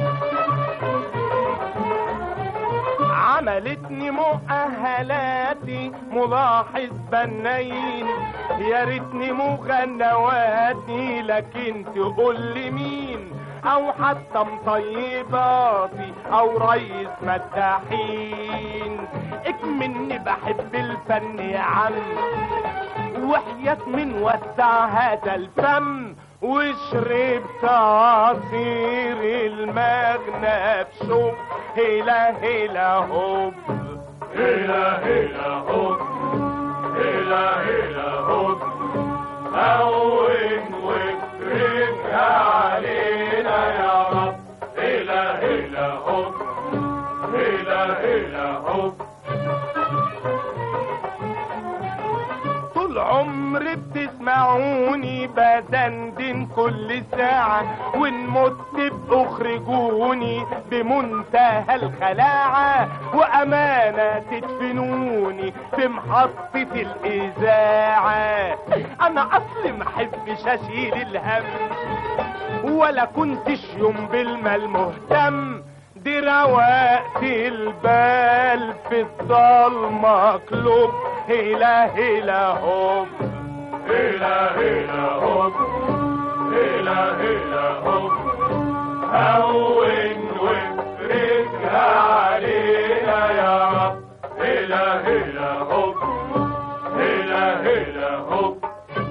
Speaker 5: عملتني مؤهلاتي ملاحظ بنايين يا ريتني مغنواتي لكن تقول لي مين او حتى مطيباتي او ريس مداحين اكمني بحب الفن يا عم وحياة من وسع هذا الفم وشربت عصير المغنى بشوق هلا هلا هوب هلا هلا هوب هلا هلا هوب هون وافرجها علينا يا رب هلا هلا هوب هلا هلا هوب طول عمري بتسمعوني بدندن كل ساعة وان مت باخرجوني بمنتهى الخلاعة وامانة تدفنوني في محطة الاذاعة انا اصلي محبش اشيل الهم ولا كنتش يوم بالمال مهتم دي رواقت البال في الضلمة قلوب هلا هلا هوب هلا هلا هوب هلا هلا هوب هون وافرجها علينا يا رب هلا هلا هوب هلا هلا هوب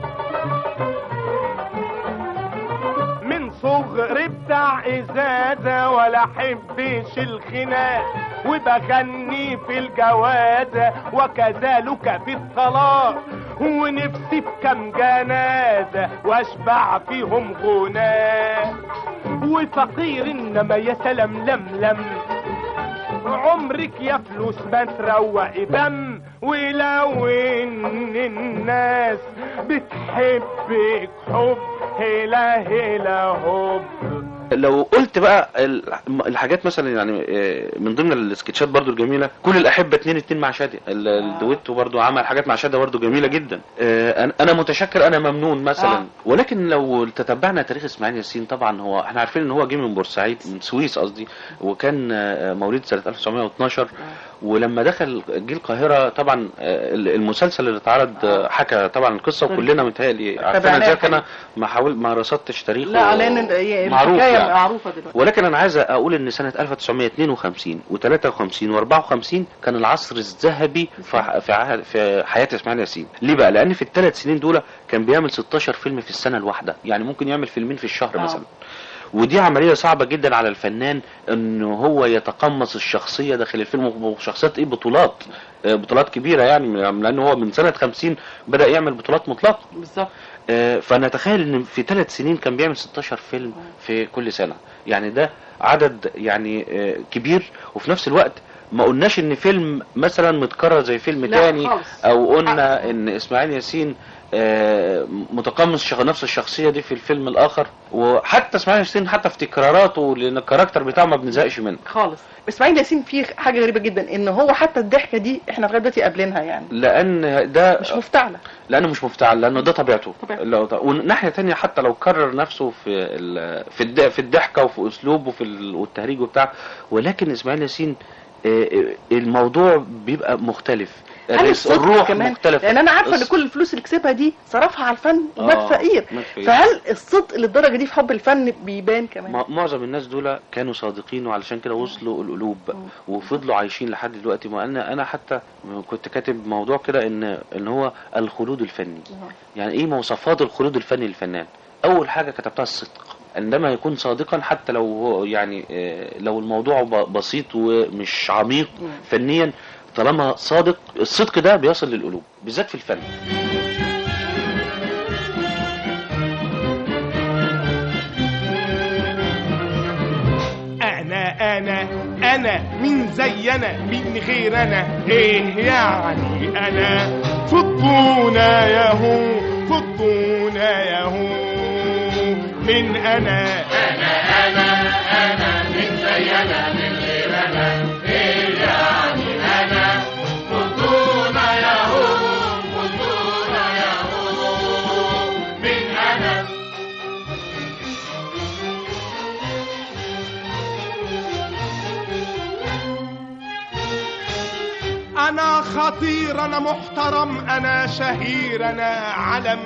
Speaker 5: من صغري بتاع ازازة ولا حبش الخناق وبغني في الجوازة وكذلك في الطلاق ونفسي بكم جنازة واشبع فيهم غناء وفقير انما يا سلام لملم عمرك يا فلوس ما تروق دم ولو ان الناس بتحبك حب هلا هلا هوب
Speaker 6: لو قلت بقى ال- الحاجات مثلا يعني آه، من ضمن السكتشات برضو الجميله كل الاحبه اتنين اتنين مع شادي ال- الدويتو برضو عمل حاجات مع شادي برضو جميله جدا آه، أنا- انا متشكر انا ممنون مثلا
Speaker 9: آه.
Speaker 6: ولكن لو تتبعنا تاريخ اسماعيل ياسين طبعا هو احنا عارفين ان هو جه من بورسعيد من سويس قصدي وكان آه، مواليد سنه 1912 ولما دخل جه القاهره طبعا آه، المسلسل اللي اتعرض آه، حكى طبعا القصه وكلنا متهيألي عارفين
Speaker 9: تابعناها
Speaker 6: ازاي انا ما حاول ما رصدتش تاريخه
Speaker 9: لا لان ال-
Speaker 6: معروف
Speaker 9: الحكاية
Speaker 6: يعني.
Speaker 9: معروفة دلوقتي
Speaker 6: ولكن انا عايز اقول ان سنه 1952 و53 و54 كان العصر الذهبي في ح- في عهد- في حياه اسماعيل ياسين ليه بقى لان في الثلاث سنين دول كان بيعمل 16 فيلم في السنه الواحده يعني ممكن يعمل فيلمين في الشهر
Speaker 9: آه.
Speaker 6: مثلا ودي عمليه صعبه جدا على الفنان ان هو يتقمص الشخصيه داخل الفيلم وشخصيات ايه بطولات آه، بطولات كبيره يعني لان هو من سنه 50 بدا يعمل بطولات مطلقه
Speaker 9: بالظبط
Speaker 6: آه، فنتخيل ان في ثلاث سنين كان بيعمل 16 فيلم في كل سنة يعني ده عدد يعني آه، كبير وفي نفس الوقت ما قلناش ان فيلم مثلا متكرر زي فيلم
Speaker 9: لا
Speaker 6: تاني
Speaker 9: خالص.
Speaker 6: او قلنا ان اسماعيل ياسين آه، متقمص شخ- نفس الشخصية دي في الفيلم الاخر وحتى اسماعيل ياسين حتى في تكراراته لان الكاركتر بتاعه ما بنزهقش منه
Speaker 9: خالص اسماعيل ياسين فيه حاجة غريبة جدا ان هو حتى الضحكة دي احنا لغاية دلوقتي قابلينها يعني
Speaker 6: لان ده
Speaker 9: مش مفتعلة
Speaker 6: لانه مش مفتعل لانه ده طبيعته
Speaker 9: طبيعته.
Speaker 6: لو ط- وناحيه تانية حتى لو كرر نفسه في ال... في الد... في الضحكه وفي اسلوبه في ال... والتهريج وبتاع ولكن اسماعيل ياسين آه، آه، الموضوع بيبقى مختلف
Speaker 9: هل
Speaker 6: الرس-
Speaker 9: الصدق
Speaker 6: الروح
Speaker 9: كمان
Speaker 6: مختلفه
Speaker 9: لان انا عارفه ان
Speaker 6: الص-
Speaker 9: كل الفلوس اللي كسبها دي صرفها على الفن ومات
Speaker 6: آه،
Speaker 9: فقير
Speaker 6: مات فقير.
Speaker 9: فهل الصدق للدرجه دي في حب الفن بيبان كمان
Speaker 6: مع- معظم الناس دول كانوا صادقين وعلشان كده وصلوا القلوب وفضلوا عايشين لحد دلوقتي ما انا انا حتى كنت كاتب موضوع كده ان ان هو الخلود الفني يعني ايه مواصفات الخلود الفني للفنان اول حاجه كتبتها الصدق عندما يكون صادقا حتى لو هو يعني آه، لو الموضوع ب- بسيط ومش عميق فنيا طالما صادق الصدق ده بيصل للقلوب بالذات في الفن
Speaker 5: انا انا انا مين زي انا مين غير انا ايه يعني انا فضونا ياهو فضونا ياهو من انا انا انا انا مين زي انا مين غير انا ايه يعني انا فضونا ياهو فضونا ياهو من انا انا خطير انا محترم انا شهير انا علم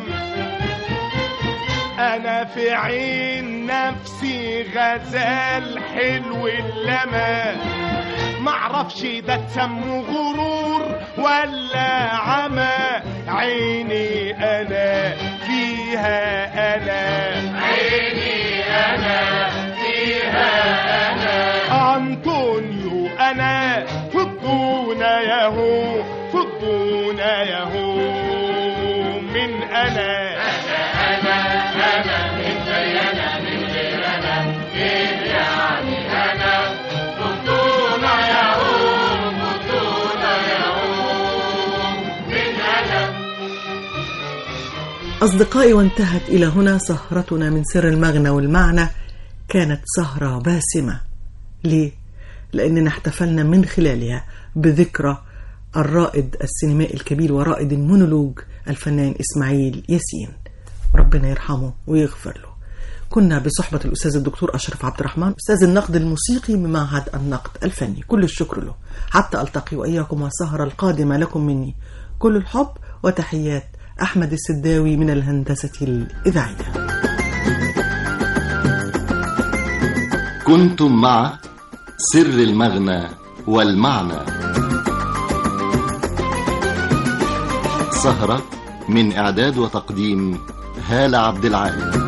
Speaker 5: انا في عين نفسي غزال حلو اللمى معرفش ده تسمو غرور ولا عمى عيني انا فيها انا عيني انا فيها انا انطونيو انا فضونا ياهو فضونا ياهو من انا انا انا انا من زي انا من غير انا ايه يعني انا فضونا ياهو فضونا ياهو من انا
Speaker 4: أصدقائي وانتهت إلى هنا سهرتنا من سر المغنى والمعنى كانت سهرة باسمة ليه؟ لأننا احتفلنا من خلالها بذكرى الرائد السينمائي الكبير ورائد المونولوج الفنان إسماعيل ياسين ربنا يرحمه ويغفر له كنا بصحبة الأستاذ الدكتور أشرف عبد الرحمن أستاذ النقد الموسيقي بمعهد النقد الفني كل الشكر له حتى ألتقي وإياكم والسهرة القادمة لكم مني كل الحب وتحيات أحمد السداوي من الهندسة الإذاعية
Speaker 1: كنتم مع سر المغنى والمعنى سهرة من إعداد وتقديم هالة عبد العال